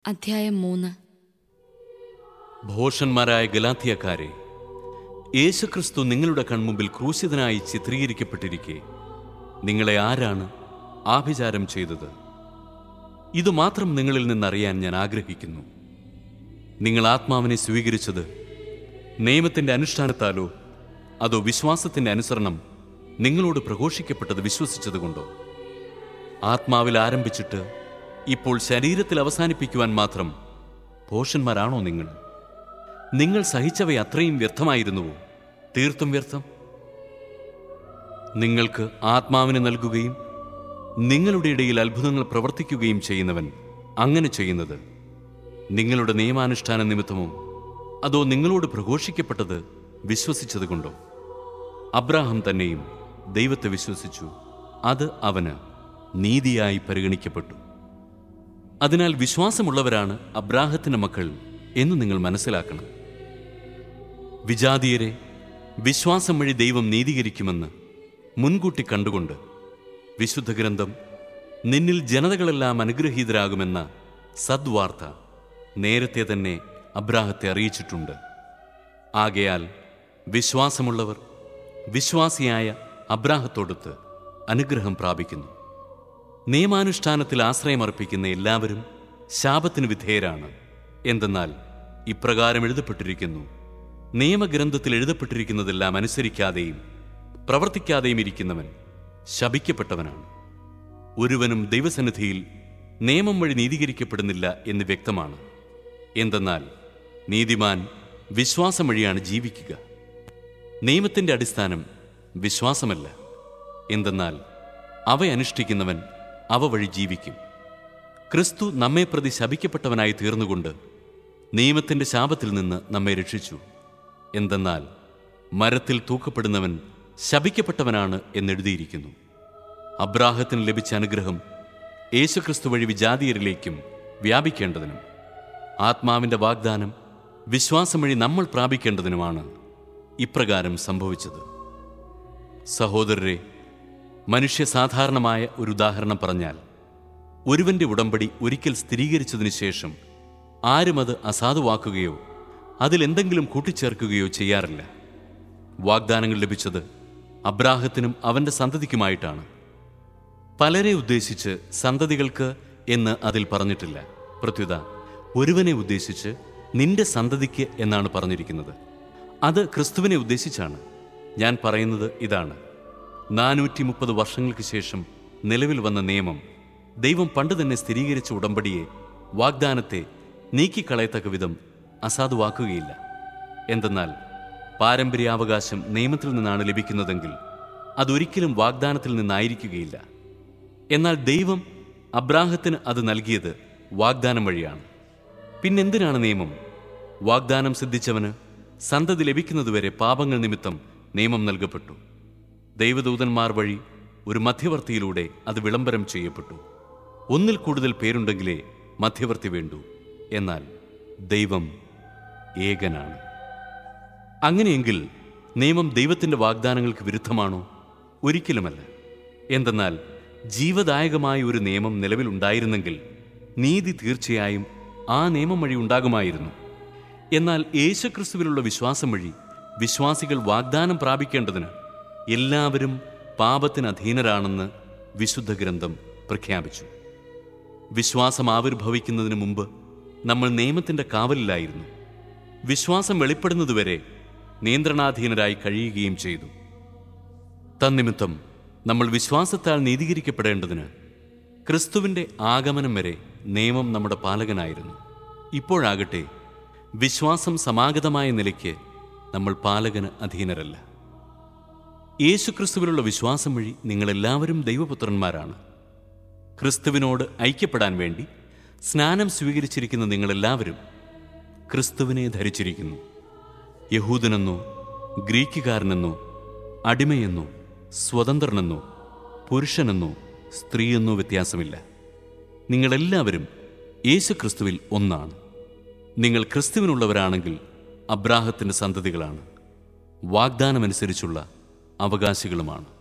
അധ്യായം മൂന്ന് ഭോഷന്മാരായ ഗലാത്തിയക്കാരെ യേശുക്രിസ്തു നിങ്ങളുടെ കൺമുമ്പിൽ ക്രൂശിതനായി ചിത്രീകരിക്കപ്പെട്ടിരിക്കെ നിങ്ങളെ ആരാണ് ആഭിചാരം ചെയ്തത് ഇതുമാത്രം നിങ്ങളിൽ നിന്നറിയാൻ ഞാൻ ആഗ്രഹിക്കുന്നു നിങ്ങൾ ആത്മാവിനെ സ്വീകരിച്ചത് നിയമത്തിന്റെ അനുഷ്ഠാനത്താലോ അതോ വിശ്വാസത്തിന്റെ അനുസരണം നിങ്ങളോട് പ്രഘോഷിക്കപ്പെട്ടത് വിശ്വസിച്ചതുകൊണ്ടോ ആത്മാവിൽ ആരംഭിച്ചിട്ട് ഇപ്പോൾ ശരീരത്തിൽ അവസാനിപ്പിക്കുവാൻ മാത്രം ഭോഷന്മാരാണോ നിങ്ങൾ നിങ്ങൾ സഹിച്ചവ അത്രയും വ്യർത്ഥമായിരുന്നുവോ തീർത്തും വ്യർത്ഥം നിങ്ങൾക്ക് ആത്മാവിനെ നൽകുകയും നിങ്ങളുടെ ഇടയിൽ അത്ഭുതങ്ങൾ പ്രവർത്തിക്കുകയും ചെയ്യുന്നവൻ അങ്ങനെ ചെയ്യുന്നത് നിങ്ങളുടെ നിയമാനുഷ്ഠാന നിമിത്തമോ അതോ നിങ്ങളോട് പ്രഘോഷിക്കപ്പെട്ടത് വിശ്വസിച്ചതുകൊണ്ടോ അബ്രാഹം തന്നെയും ദൈവത്തെ വിശ്വസിച്ചു അത് അവന് നീതിയായി പരിഗണിക്കപ്പെട്ടു അതിനാൽ വിശ്വാസമുള്ളവരാണ് അബ്രാഹത്തിന്റെ മക്കൾ എന്ന് നിങ്ങൾ മനസ്സിലാക്കണം വിജാതീയരെ വിശ്വാസം വഴി ദൈവം നീതീകരിക്കുമെന്ന് മുൻകൂട്ടി കണ്ടുകൊണ്ട് വിശുദ്ധ ഗ്രന്ഥം നിന്നിൽ ജനതകളെല്ലാം അനുഗ്രഹീതരാകുമെന്ന സദ്വാർത്ത നേരത്തെ തന്നെ അബ്രാഹത്തെ അറിയിച്ചിട്ടുണ്ട് ആകയാൽ വിശ്വാസമുള്ളവർ വിശ്വാസിയായ അബ്രാഹത്തോടൊത്ത് അനുഗ്രഹം പ്രാപിക്കുന്നു നിയമാനുഷ്ഠാനത്തിൽ ആശ്രയമർപ്പിക്കുന്ന എല്ലാവരും ശാപത്തിന് വിധേയരാണ് എന്തെന്നാൽ ഇപ്രകാരം എഴുതപ്പെട്ടിരിക്കുന്നു നിയമഗ്രന്ഥത്തിൽ എഴുതപ്പെട്ടിരിക്കുന്നതെല്ലാം അനുസരിക്കാതെയും പ്രവർത്തിക്കാതെയും ഇരിക്കുന്നവൻ ശപിക്കപ്പെട്ടവനാണ് ഒരുവനും ദൈവസന്നിധിയിൽ നിയമം വഴി നീതീകരിക്കപ്പെടുന്നില്ല എന്ന് വ്യക്തമാണ് എന്തെന്നാൽ നീതിമാൻ വിശ്വാസം വഴിയാണ് ജീവിക്കുക നിയമത്തിന്റെ അടിസ്ഥാനം വിശ്വാസമല്ല എന്തെന്നാൽ അവ അനുഷ്ഠിക്കുന്നവൻ അവ വഴി ജീവിക്കും ക്രിസ്തു നമ്മെ പ്രതി ശപിക്കപ്പെട്ടവനായി തീർന്നുകൊണ്ട് നിയമത്തിന്റെ ശാപത്തിൽ നിന്ന് നമ്മെ രക്ഷിച്ചു എന്തെന്നാൽ മരത്തിൽ തൂക്കപ്പെടുന്നവൻ ശപിക്കപ്പെട്ടവനാണ് എന്നെഴുതിയിരിക്കുന്നു അബ്രാഹത്തിന് ലഭിച്ച അനുഗ്രഹം യേശുക്രിസ്തു വഴി വിജാതീയരിലേക്കും വ്യാപിക്കേണ്ടതിനും ആത്മാവിന്റെ വാഗ്ദാനം വിശ്വാസം വഴി നമ്മൾ പ്രാപിക്കേണ്ടതിനുമാണ് ഇപ്രകാരം സംഭവിച്ചത് സഹോദരരെ മനുഷ്യ സാധാരണമായ ഒരു ഉദാഹരണം പറഞ്ഞാൽ ഒരുവന്റെ ഉടമ്പടി ഒരിക്കൽ സ്ഥിരീകരിച്ചതിനു ശേഷം ആരും അത് അസാധുവാക്കുകയോ അതിലെന്തെങ്കിലും കൂട്ടിച്ചേർക്കുകയോ ചെയ്യാറില്ല വാഗ്ദാനങ്ങൾ ലഭിച്ചത് അബ്രാഹത്തിനും അവന്റെ സന്തതിക്കുമായിട്ടാണ് പലരെ ഉദ്ദേശിച്ച് സന്തതികൾക്ക് എന്ന് അതിൽ പറഞ്ഞിട്ടില്ല പ്രത്യുത ഒരുവനെ ഉദ്ദേശിച്ച് നിന്റെ സന്തതിക്ക് എന്നാണ് പറഞ്ഞിരിക്കുന്നത് അത് ക്രിസ്തുവിനെ ഉദ്ദേശിച്ചാണ് ഞാൻ പറയുന്നത് ഇതാണ് നാനൂറ്റി മുപ്പത് വർഷങ്ങൾക്ക് ശേഷം നിലവിൽ വന്ന നിയമം ദൈവം പണ്ട് തന്നെ സ്ഥിരീകരിച്ച ഉടമ്പടിയെ വാഗ്ദാനത്തെ നീക്കിക്കളയത്തക്ക വിധം അസാധുവാക്കുകയില്ല എന്തെന്നാൽ പാരമ്പര്യാവകാശം നിയമത്തിൽ നിന്നാണ് ലഭിക്കുന്നതെങ്കിൽ അതൊരിക്കലും വാഗ്ദാനത്തിൽ നിന്നായിരിക്കുകയില്ല എന്നാൽ ദൈവം അബ്രാഹത്തിന് അത് നൽകിയത് വാഗ്ദാനം വഴിയാണ് പിന്നെന്തിനാണ് നിയമം വാഗ്ദാനം സിദ്ധിച്ചവന് സന്തതി ലഭിക്കുന്നതുവരെ പാപങ്ങൾ നിമിത്തം നിയമം നൽകപ്പെട്ടു ദൈവദൂതന്മാർ വഴി ഒരു മധ്യവർത്തിയിലൂടെ അത് വിളംബരം ചെയ്യപ്പെട്ടു ഒന്നിൽ കൂടുതൽ പേരുണ്ടെങ്കിലേ മധ്യവർത്തി വേണ്ടൂ എന്നാൽ ദൈവം ഏകനാണ് അങ്ങനെയെങ്കിൽ നിയമം ദൈവത്തിന്റെ വാഗ്ദാനങ്ങൾക്ക് വിരുദ്ധമാണോ ഒരിക്കലുമല്ല എന്തെന്നാൽ ജീവദായകമായ ഒരു നിയമം നിലവിലുണ്ടായിരുന്നെങ്കിൽ നീതി തീർച്ചയായും ആ നിയമം വഴി ഉണ്ടാകുമായിരുന്നു എന്നാൽ യേശുക്രിസ്തുവിലുള്ള വിശ്വാസം വഴി വിശ്വാസികൾ വാഗ്ദാനം പ്രാപിക്കേണ്ടതിന് എല്ലാവരും പാപത്തിന് അധീനരാണെന്ന് വിശുദ്ധ ഗ്രന്ഥം പ്രഖ്യാപിച്ചു വിശ്വാസം ആവിർഭവിക്കുന്നതിന് മുമ്പ് നമ്മൾ നിയമത്തിന്റെ കാവലിലായിരുന്നു വിശ്വാസം വെളിപ്പെടുന്നതുവരെ നിയന്ത്രണാധീനരായി കഴിയുകയും ചെയ്തു തന്നിമിത്തം നമ്മൾ വിശ്വാസത്താൽ നീതീകരിക്കപ്പെടേണ്ടതിന് ക്രിസ്തുവിന്റെ ആഗമനം വരെ നിയമം നമ്മുടെ പാലകനായിരുന്നു ഇപ്പോഴാകട്ടെ വിശ്വാസം സമാഗതമായ നിലയ്ക്ക് നമ്മൾ പാലകന് അധീനരല്ല യേശുക്രിസ്തുവിലുള്ള വിശ്വാസം വഴി നിങ്ങളെല്ലാവരും ദൈവപുത്രന്മാരാണ് ക്രിസ്തുവിനോട് ഐക്യപ്പെടാൻ വേണ്ടി സ്നാനം സ്വീകരിച്ചിരിക്കുന്ന നിങ്ങളെല്ലാവരും ക്രിസ്തുവിനെ ധരിച്ചിരിക്കുന്നു യഹൂദനെന്നോ ഗ്രീക്കുകാരനെന്നോ അടിമയെന്നോ സ്വതന്ത്രനെന്നോ പുരുഷനെന്നോ സ്ത്രീയെന്നോ വ്യത്യാസമില്ല നിങ്ങളെല്ലാവരും യേശുക്രിസ്തുവിൽ ഒന്നാണ് നിങ്ങൾ ക്രിസ്തുവിനുള്ളവരാണെങ്കിൽ അബ്രാഹത്തിൻ്റെ സന്തതികളാണ് വാഗ്ദാനമനുസരിച്ചുള്ള അവകാശികളുമാണ്